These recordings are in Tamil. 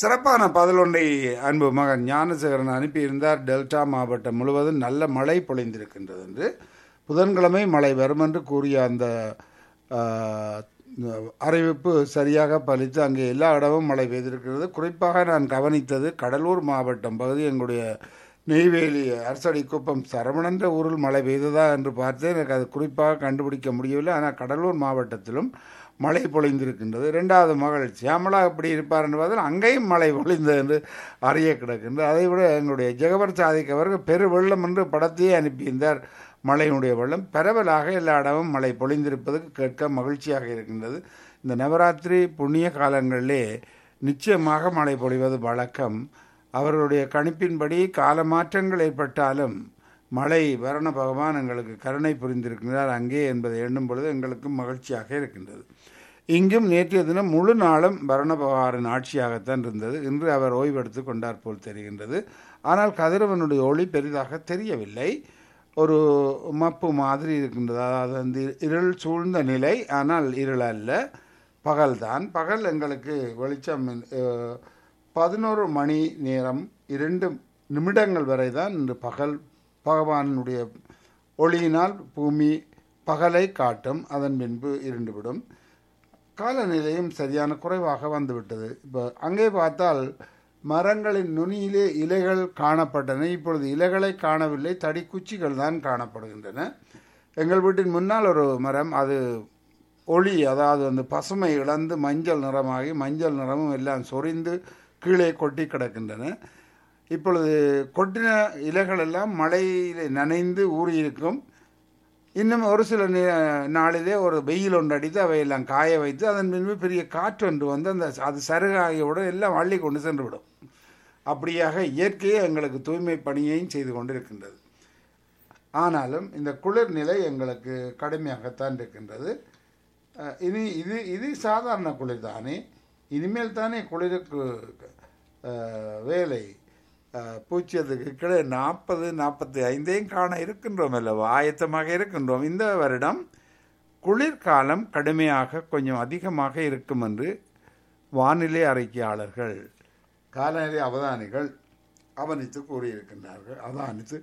சிறப்பான பதிலொன்றை அன்பு மகன் ஞானசேகரன் அனுப்பியிருந்தார் டெல்டா மாவட்டம் முழுவதும் நல்ல மழை பொழிந்திருக்கின்றது என்று புதன்கிழமை மழை வரும் என்று கூறிய அந்த ஆ, அறிவிப்பு சரியாக பலித்து அங்கே எல்லா இடமும் மழை பெய்திருக்கிறது குறிப்பாக நான் கவனித்தது கடலூர் மாவட்டம் பகுதி எங்களுடைய நெய்வேலி அரசடி குப்பம் சரவணன்ற ஊரில் மழை பெய்ததா என்று பார்த்தேன் எனக்கு அது குறிப்பாக கண்டுபிடிக்க முடியவில்லை ஆனால் கடலூர் மாவட்டத்திலும் மழை பொழிந்திருக்கின்றது இரண்டாவது மகள் சியாமலா எப்படி இருப்பார் என்று பார்த்தால் அங்கேயும் மழை பொழிந்தது என்று அறிய கிடக்கின்றது அதை விட எங்களுடைய ஜெகவர் சாதிக் அவர்கள் பெரு வெள்ளம் என்று படத்தையே அனுப்பியிருந்தார் மழையினுடைய வெள்ளம் பரவலாக எல்லா இடமும் மழை பொழிந்திருப்பதுக்கு கேட்க மகிழ்ச்சியாக இருக்கின்றது இந்த நவராத்திரி புண்ணிய காலங்களிலே நிச்சயமாக மழை பொழிவது வழக்கம் அவர்களுடைய கணிப்பின்படி கால மாற்றங்கள் ஏற்பட்டாலும் மழை வரண பகவான் எங்களுக்கு கருணை புரிந்திருக்கிறார் அங்கே என்பதை எண்ணும் பொழுது எங்களுக்கு மகிழ்ச்சியாக இருக்கின்றது இங்கும் நேற்றைய தினம் முழு நாளும் வரண பகவானின் ஆட்சியாகத்தான் இருந்தது இன்று அவர் ஓய்வெடுத்து கொண்டார் போல் தெரிகின்றது ஆனால் கதிரவனுடைய ஒளி பெரிதாக தெரியவில்லை ஒரு மப்பு மாதிரி இருக்கின்றது அதாவது அந்த இருள் சூழ்ந்த நிலை ஆனால் இருள் அல்ல பகல்தான் பகல் எங்களுக்கு வெளிச்சம் அஹ், பதினோரு மணி நேரம் இரண்டு நிமிடங்கள் வரை தான் இன்று பகல் பகவானுடைய ஒளியினால் பூமி பகலை காட்டும் அதன் பின்பு இருண்டுவிடும் காலநிலையும் சரியான குறைவாக வந்துவிட்டது இப்போ அங்கே பார்த்தால் மரங்களின் நுனியிலே இலைகள் காணப்பட்டன இப்பொழுது இலைகளை காணவில்லை தடி குச்சிகள் தான் காணப்படுகின்றன எங்கள் வீட்டின் முன்னால் ஒரு மரம் அது ஒளி அதாவது அந்த பசுமை இழந்து மஞ்சள் நிறமாகி மஞ்சள் நிறமும் எல்லாம் சொரிந்து கீழே கொட்டி கிடக்கின்றன இப்பொழுது கொட்டின இலைகள் எல்லாம் மழையில் நனைந்து ஊறியிருக்கும் இன்னும் ஒரு சில நி- நாளிலே ஒரு வெயில் ஒன்று அடித்து அவையெல்லாம் காய வைத்து அதன் பின்பு பெரிய காற்று ஒன்று வந்து அந்த அது சருகாகியவுடன் எல்லாம் அள்ளி கொண்டு சென்று விடும் அப்படியாக இயற்கையே எங்களுக்கு தூய்மை பணியையும் செய்து கொண்டிருக்கின்றது ஆனாலும் இந்த குளிர் நிலை எங்களுக்கு கடுமையாகத்தான் இருக்கின்றது அஹ், இனி இது இது சாதாரண குளிர் தானே இனிமேல் தானே குளிருக்கு அஹ், வேலை அஹ், பூச்சியதுக்கு கீழே நாற்பது நாற்பத்தி ஐந்தையும் காண இருக்கின்றோம் அல்லவா ஆயத்தமாக இருக்கின்றோம் இந்த வருடம் குளிர்காலம் கடுமையாக கொஞ்சம் அதிகமாக இருக்கும் என்று வானிலை அறிக்கையாளர்கள் காலநிலை அவதானிகள் அவனித்து கூறியிருக்கின்றார்கள் அவதானித்து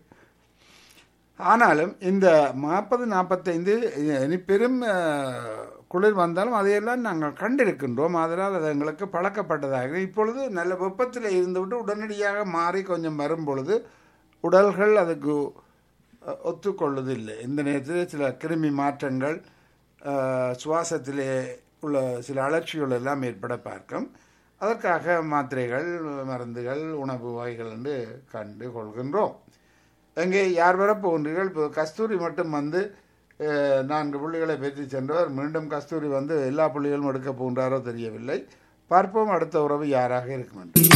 ஆனாலும் இந்த நாற்பது நாற்பத்தைந்து இனி பெரும் அஹ், குளிர் வந்தாலும் அதையெல்லாம் நாங்கள் கண்டிருக்கின்றோம் அதனால் அது எங்களுக்கு பழக்கப்பட்டதாக இப்பொழுது நல்ல வெப்பத்தில் இருந்துவிட்டு உடனடியாக மாறி கொஞ்சம் வரும் பொழுது உடல்கள் அதுக்கு அஹ், ஒத்துக்கொள்வதில்லை இந்த நேரத்தில் சில கிருமி மாற்றங்கள் அஹ், சுவாசத்திலே உள்ள சில அலட்சிகள் எல்லாம் ஏற்பட பார்க்கும் அதற்காக மாத்திரைகள் மருந்துகள் உணவு வகைகள் என்று கண்டு கொள்கின்றோம் எங்கே யார் வர போகின்றீர்கள் இப்போ கஸ்தூரி மட்டும் வந்து அஹ், நான்கு புள்ளிகளை பெற்று சென்றவர் மீண்டும் கஸ்தூரி வந்து எல்லா புள்ளிகளும் எடுக்க போகின்றாரோ தெரியவில்லை பார்ப்போம் அடுத்த உறவு யாராக இருக்கும் என்று